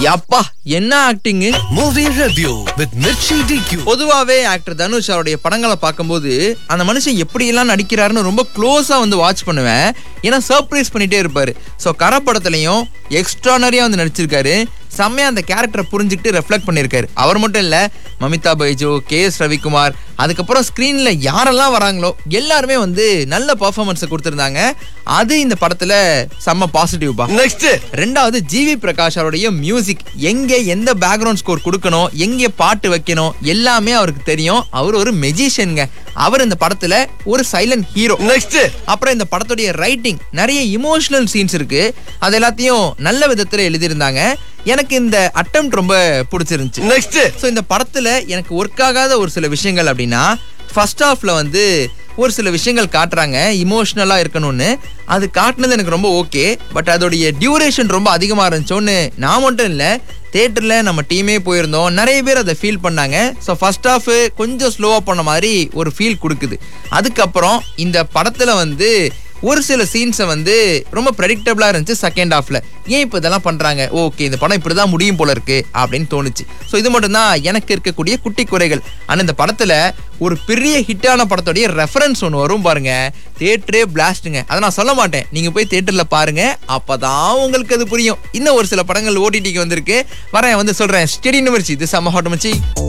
யப்பா என்ன acting Movie review with Mirchi DQ. பொதுவாவே ஆக்டர் தனுஷ் அவருடைய படங்களை பார்க்கும்போது அந்த மனுஷன் எப்படி எல்லாம் நடிக்கிறாருன்னு ரொம்ப க்ளோஸா வந்து வாட்ச் பண்ணுவேன் ஏன்னா சர்ப்ரைஸ் பண்ணிட்டே இருப்பாரு ஸோ கர படத்துலயும் எக்ஸ்ட்ரானரியா வந்து நடிச்சிருக்காரு செம்மையா அந்த கேரக்டரை புரிஞ்சுக்கிட்டு ரெஃப்ளெக்ட் பண்ணியிருக்காரு அவர் மட்டும் இல்ல மமிதா பைஜு கே எஸ் ரவிக்குமார் அதுக்கப்புறம் ஸ்க்ரீன்ல யாரெல்லாம் வராங்களோ எல்லாருமே வந்து நல்ல பர்ஃபார்மன்ஸை கொடுத்துருந்தாங்க அது இந்த படத்துல செம்ம பாசிட்டிவ் பா Next. ரெண்டாவது ஜிவி பிரகாஷ் அவருடைய மியூசிக் எங்க எந்த பேக்ரவுண்ட் ஸ்கோர் கொடுக்கணும் எங்க பாட்டு வைக்கணும் எல்லாமே அவருக்கு தெரியும் அவர் ஒரு மெஜிஷியனுங்க அவர் இந்த படத்துல ஒரு சைலண்ட் ஹீரோ Next. அப்புறம் இந்த படத்துடைய ரைட்டிங் நிறைய இமோஷனல் சீன்ஸ் இருக்கு அது எல்லாத்தையும் நல்ல விதத்துல எழுதியிருந்தாங்க எனக்கு இந்த அட்டம் ரொம்ப பிடிச்சிருந்துச்சு Next. ஸோ இந்த படத்துல எனக்கு ஒர்க் ஆகாத ஒரு சில விஷயங்கள் அப்படின்னா ஃபர்ஸ்ட் ஹாஃப்ல வந்து ஒரு சில விஷயங்கள் காட்டுறாங்க இமோஷ்னலாக இருக்கணும்னு அது காட்டுனது எனக்கு ரொம்ப ஓகே பட் அதோடைய டியூரேஷன் ரொம்ப அதிகமாக இருந்துச்சோன்னு நான் மட்டும் இல்லை தேட்டரில் நம்ம டீமே போயிருந்தோம் நிறைய பேர் அதை ஃபீல் பண்ணாங்க ஸோ ஃபர்ஸ்ட் ஹாஃப் கொஞ்சம் ஸ்லோவாக பண்ண மாதிரி ஒரு ஃபீல் கொடுக்குது அதுக்கப்புறம் இந்த படத்தில் வந்து ஒரு சில சீன்ஸை வந்து ரொம்ப ப்ரெடிக்டபிளாக இருந்துச்சு செகண்ட் ஹாஃப்ல ஏன் இப்போ இதெல்லாம் பண்ணுறாங்க ஓகே இந்த படம் இப்படி தான் முடியும் போல இருக்கு அப்படின்னு தோணுச்சு ஸோ இது மட்டும்தான் எனக்கு இருக்கக்கூடிய குட்டி குறைகள் ஆனால் இந்த படத்தில் ஒரு பெரிய ஹிட்டான படத்துடைய ரெஃபரன்ஸ் ஒன்று வரும் பாருங்க தேட்டரே பிளாஸ்ட்டுங்க அதை நான் சொல்ல மாட்டேன் நீங்கள் போய் தேட்டரில் பாருங்க அப்பதான் உங்களுக்கு அது புரியும் இன்னும் ஒரு சில படங்கள் ஓடிடிக்கு வந்திருக்கு வரேன் வந்து சொல்கிறேன் ஸ்டெடி நிமிர்ச்சி இது செம்ம ஹாட் மச்சி